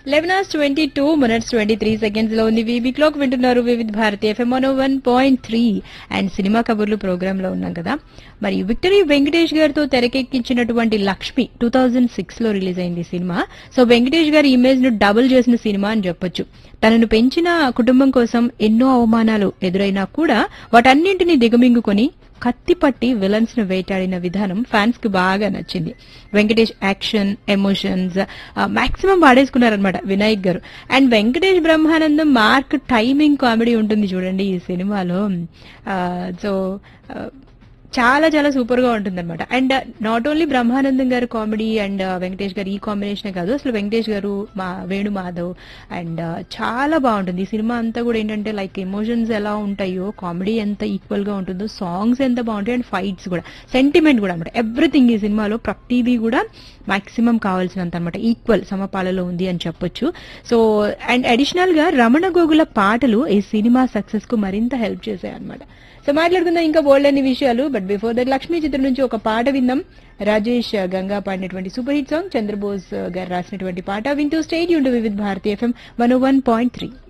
eleven hours twenty two minutes twenty three seconds లో ఉంది VB clock వింటున్నారు Vividh Bharati FM one one point three and cinema కబుర్లు program లో ఉన్నాం కదా మరి విక్టరీ వెంకటేష్ గారితో తెరకెక్కించినటువంటి లక్ష్మి టూ థౌజండ్ సిక్స్ లో రిలీజ్ అయింది ఈ సినిమా సో వెంకటేష్ గారి ఇమేజ్ ను డబుల్ చేసిన సినిమా అని చెప్పొచ్చు తనను పెంచిన కుటుంబం కోసం ఎన్నో అవమానాలు ఎదురైనా కూడా వాటన్నింటినీ దిగమింగుకొని కత్తిపట్టి విలన్స్ ను వేటాడిన విధానం ఫ్యాన్స్ కి బాగా నచ్చింది వెంకటేష్ యాక్షన్ ఎమోషన్స్ మాక్సిమం వాడేసుకున్నారనమాట Vinayak garu and Venkatesh Brahmanandam mark timing comedy ఉంటుంది చూడండి ఈ సినిమాలో సో చాలా చాలా సూపర్ గా ఉంటుంది అనమాట అండ్ నాట్ ఓన్లీ బ్రహ్మానందం గారు కామెడీ అండ్ వెంకటేష్ గారు ఈ కాంబినేషన్ కాదు అసలు వెంకటేష్ గారు మా వేణు మాధవ్ అండ్ చాలా బాగుంటుంది ఈ సినిమా అంతా కూడా ఏంటంటే లైక్ ఎమోషన్స్ ఎలా ఉంటాయో కామెడీ ఎంత ఈక్వల్ గా ఉంటుందో సాంగ్స్ ఎంత బాగుంటాయి అండ్ ఫైట్స్ కూడా సెంటిమెంట్ కూడా అనమాట ఎవ్రీథింగ్ ఈ సినిమాలో ప్రతిదీ కూడా మాక్సిమం కావాల్సినంత అనమాట ఈక్వల్ సమపాలలో ఉంది అని చెప్పొచ్చు సో అండ్ అడిషనల్ గా రమణ గోగుల పాటలు ఈ సినిమా సక్సెస్ కు మరింత హెల్ప్ చేశాయి అనమాట సో మాట్లాడుకుందాం ఇంకా బోల్డ్ అన్ని విషయాలు బట్ బిఫోర్ దట్ లక్ష్మీ చిత్రం నుంచి ఒక పాట విందాం రాజేష్ గంగా పాడినటువంటి సూపర్ హిట్ సాంగ్ చంద్రబోస్ గారు రాసినటువంటి పాట వింటూ స్టేట్ యూన్ Vividh Bharati FM one one point three